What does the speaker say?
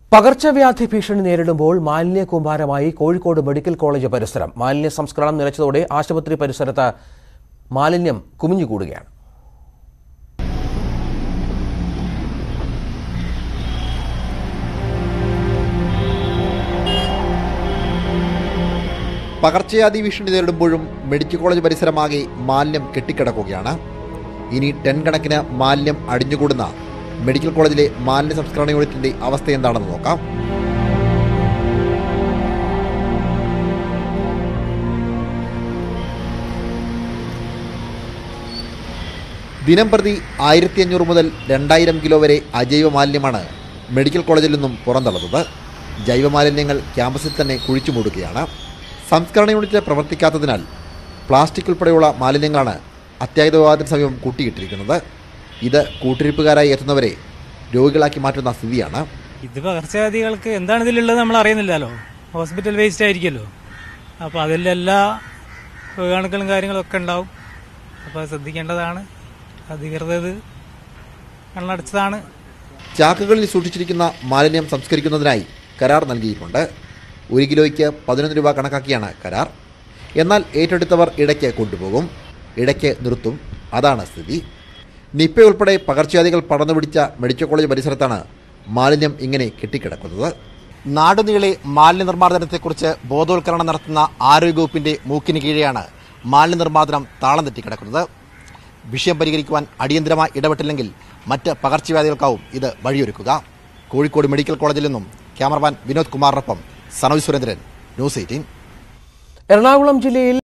പകർച്ചവ്യാധി ഭീഷണി നേരിടുമ്പോൾ മാലിന്യ കൂമ്പാരമായി കോഴിക്കോട് മെഡിക്കൽ കോളേജ് പരിസരം മാലിന്യ സംസ്കരണം നിലച്ചതോടെ ആശുപത്രി പരിസരത്ത് മാലിന്യം കുമിഞ്ഞുകൂടുകയാണ് പകർച്ചവ്യാധി ഭീഷണി നേരിടുമ്പോഴും മെഡിക്കൽ കോളേജ് പരിസരമാകെ മാലിന്യം കെട്ടിക്കിടക്കുകയാണ് ഇനി ടൺ കണക്കിന് മാലിന്യം അടിഞ്ഞുകൂടുന്ന മെഡിക്കൽ കോളേജിലെ മാലിന്യ സംസ്കരണ യൂണിറ്റിന്റെ അവസ്ഥ എന്താണെന്ന് നോക്കാം ദിനം പ്രതി ആയിരത്തി അഞ്ഞൂറ് മുതൽ രണ്ടായിരം കിലോ വരെ അജൈവ മാലിന്യമാണ് മെഡിക്കൽ കോളേജിൽ നിന്നും പുറന്തള്ളുന്നത് ജൈവ മാലിന്യങ്ങൾ ക്യാമ്പസിൽ തന്നെ കുഴിച്ചു മൂടുകയാണ് സംസ്കരണ യൂണിറ്റ് പ്രവർത്തിക്കാത്തതിനാൽ പ്ലാസ്റ്റിക് ഉൾപ്പെടെയുള്ള മാലിന്യങ്ങളാണ് അത്യാഹിത വിഭാഗത്തിന് സമീപം കൂട്ടിയിട്ടിരിക്കുന്നത് ഇത് കൂട്ടിരിപ്പുകാരായി എത്തുന്നവരെ രോഗികളാക്കി മാറ്റുന്ന സ്ഥിതിയാണ് ഇത് പകർച്ചവ്യാധികൾക്ക് എന്താണ് ഇതിലുള്ളത് നമ്മൾ അറിയുന്നില്ലല്ലോ ഹോസ്പിറ്റൽ വേസ്റ്റ് ആയിരിക്കുമല്ലോ അപ്പോൾ അതിലെല്ലാ രോഗാണുക്കളും കാര്യങ്ങളും ഒക്കെ ഉണ്ടാവും അപ്പോൾ അത് ശ്രദ്ധിക്കേണ്ടതാണ് അധികൃതർ ഇത് കണ്ണടച്ചതാണ് ചാക്കുകളിൽ സൂക്ഷിച്ചിരിക്കുന്ന മാലിന്യം സംസ്കരിക്കുന്നതിനായി കരാർ നൽകിയിട്ടുണ്ട് ഒരു കിലോയ്ക്ക് പതിനൊന്ന് രൂപ കണക്കാക്കിയാണ് കരാർ എന്നാൽ ഏറ്റെടുത്തവർ ഇടയ്ക്ക് കൊണ്ടുപോകും ഇടയ്ക്ക് നിർത്തും അതാണ് സ്ഥിതി നിപ്പ ഉൾപ്പെടെ പകർച്ചവ്യാധികൾ പടർന്നു പിടിച്ച മെഡിക്കൽ കോളേജ് പരിസരത്താണ് മാലിന്യം ഇങ്ങനെ കെട്ടിക്കിടക്കുന്നത് നാടുനീളെ മാലിന്യ നിർമ്മാർജ്ജനത്തെക്കുറിച്ച് ബോധവൽക്കരണം നടത്തുന്ന ആരോഗ്യവകുപ്പിന്റെ മൂക്കിന് കീഴെയാണ് മാലിന്യ നിർമ്മാർജ്ജനം താളം തെറ്റിക്കിടക്കുന്നത് വിഷയം പരിഹരിക്കുവാൻ അടിയന്തരമായി ഇടപെട്ടില്ലെങ്കിൽ മറ്റ് പകർച്ചവ്യാധികൾക്കാവും ഇത് വഴിയൊരുക്കുക കോഴിക്കോട് മെഡിക്കൽ കോളേജിൽ നിന്നും ക്യാമറമാൻ വിനോദ് കുമാറിനൊപ്പം സനോജ് സുരേന്ദ്രൻ ന്യൂസ് എയ്റ്റീൻ എറണാകുളം ജില്ലയിൽ